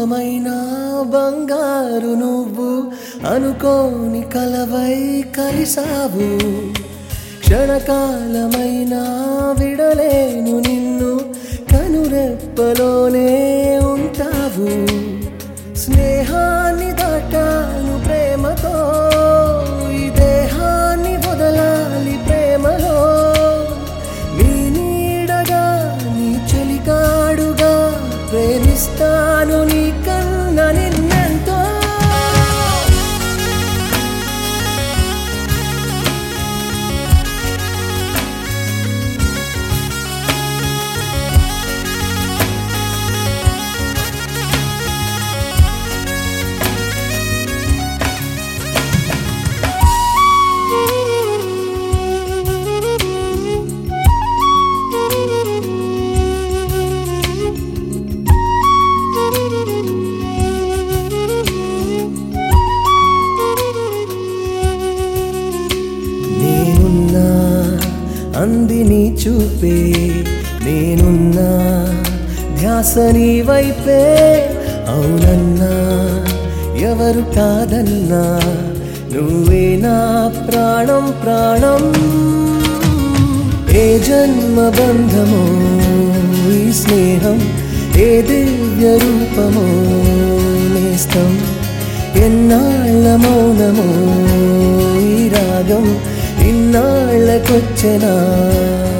అందమైన బంగారు నువ్వు అనుకోని కలవై కలిసావు క్షణకాలమైన విడలేను నిన్ను కనురెప్పలోనే ఉంటావు స్నేహాన్ని దాటాను ప్రేమతో ఈ దేహాన్ని వదలాలి ప్రేమలో నీ నీడగా నీ చెలికాడుగా ప్రేమిస్తాను నీ కన్న నిన్నెంతో నేనున్నా అంది నీ చూపే నేనున్నా ధ్యాస నీ వైపే అవునన్నా ఎవరు కాదన్నా నువ్వే నా ప్రాణం ప్రాణం ఏ జన్మ బంధమో ఈ స్నేహం ఏ దివ్య రూపమో నేస్తం ఎన్నాళ్ళ మౌనమో ఈ రాగం ఇన్నాళ్ళకొచ్చనా